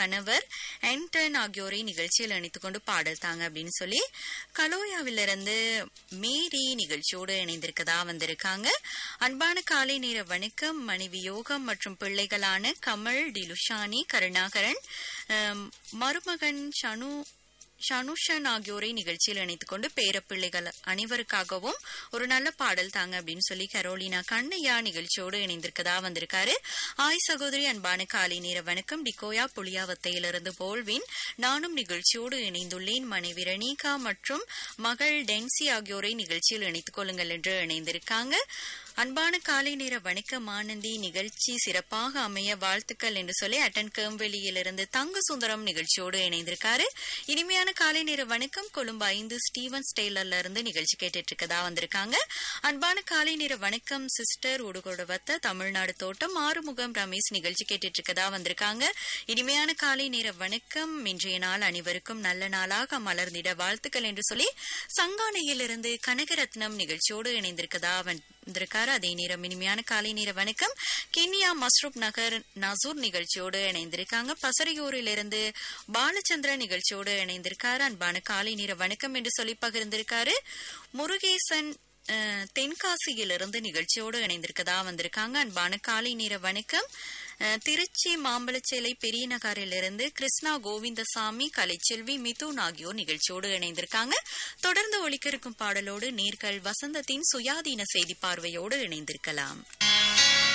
கணவர் ஆண்டன் ஆகியோரை நிகழ்ச்சியில் இணைத்துக் கொண்டு பாடல் தாங்க அப்படின்னு சொல்லி கலோயாவிலிருந்து மேரி நிகழ்ச்சியோடு இணைந்திருக்கதா வந்திருக்காங்க அன்பான காலை நேர வணக்கம் மனைவி யோகம் மற்றும் பிள்ளைகளான கமல் டிலுஷானி கருணாகரன் அம், மருமகன் ஷனு ஷனுஷன் ஆகியோரை நிகழ்ச்சியில் இணைத்துக் கொண்டு பேரப்பிள்ளைகள் அனைவருக்காகவும் ஒரு நல்ல பாடல் தாங்க அப்படின்னு சொல்லி கரோலினா கண்ணையா நிகழ்ச்சியோடு இணைந்திருக்கதா வந்திருக்காரு ஆய் சகோதரி அன்பான காலை நேர வணக்கம் டிகோயா புளியாவத்தையிலிருந்து போல்வின் நானும் நிகழ்ச்சியோடு இணைந்துள்ளேன் மனைவி ரணிகா மற்றும் மகள் டென்சி ஆகியோரை நிகழ்ச்சியில் இணைத்துக் கொள்ளுங்கள் என்று இணைந்திருக்காங்க அன்பான காலை நேர வணக்கம் ஆனந்தி நிகழ்ச்சி சிறப்பாக அமைய வாழ்த்துக்கள் என்று சொல்லி அட்டன் கேம்வெளியிலிருந்து தங்க சுந்தரம் நிகழ்ச்சியோடு இணைந்திருக்காரு இனிமையான காலை நேர வணக்கம் கொழும்பு ஐந்து ஸ்டீவன் ஸ்டெய்லர்ல இருந்து நிகழ்ச்சி கேட்டுட்டு இருக்கதா வந்திருக்காங்க அன்பான காலை நேர வணக்கம் சிஸ்டர் உடுகொடவத்த தமிழ்நாடு தோட்டம் ஆறுமுகம் ரமேஷ் நிகழ்ச்சி கேட்டுட்டு இருக்கதா வந்திருக்காங்க இனிமையான காலை நேர வணக்கம் இன்றைய நாள் அனைவருக்கும் நல்ல நாளாக மலர்ந்திட வாழ்த்துக்கள் என்று சொல்லி சங்கானையிலிருந்து கனகரத்னம் நிகழ்ச்சியோடு இணைந்திருக்கதா வந்திருக்காரு அதே நேரம் இனிமையான காலை நேர வணக்கம் கென்யா மஸ்ரூப் நகர் நசூர் நிகழ்ச்சியோடு இணைந்திருக்காங்க பசறையூரிலிருந்து பாலச்சந்திரன் நிகழ்ச்சியோடு இணைந்திருக்காரு அன்பான காலை நேர வணக்கம் என்று சொல்லி பகிர்ந்திருக்காரு முருகேசன் அஹ், தென்காசியிலிருந்து நிகழ்ச்சியோடு இணைந்திருக்கதா வந்திருக்காங்க அன்பான காலை நேர வணக்கம் அஹ், திருச்சி மாம்பழச்சேலை பெரிய நகரிலிருந்து கிருஷ்ணா கோவிந்தசாமி கலைச்செல்வி மிதுன் ஆகியோர் நிகழ்ச்சியோடு இணைந்திருக்காங்க தொடர்ந்து ஒலிக்க இருக்கும் பாடலோடு நேர்கள் வசந்தத்தின் சுயாதீன செய்தி பார்வையோடு இணைந்திருக்கலாம்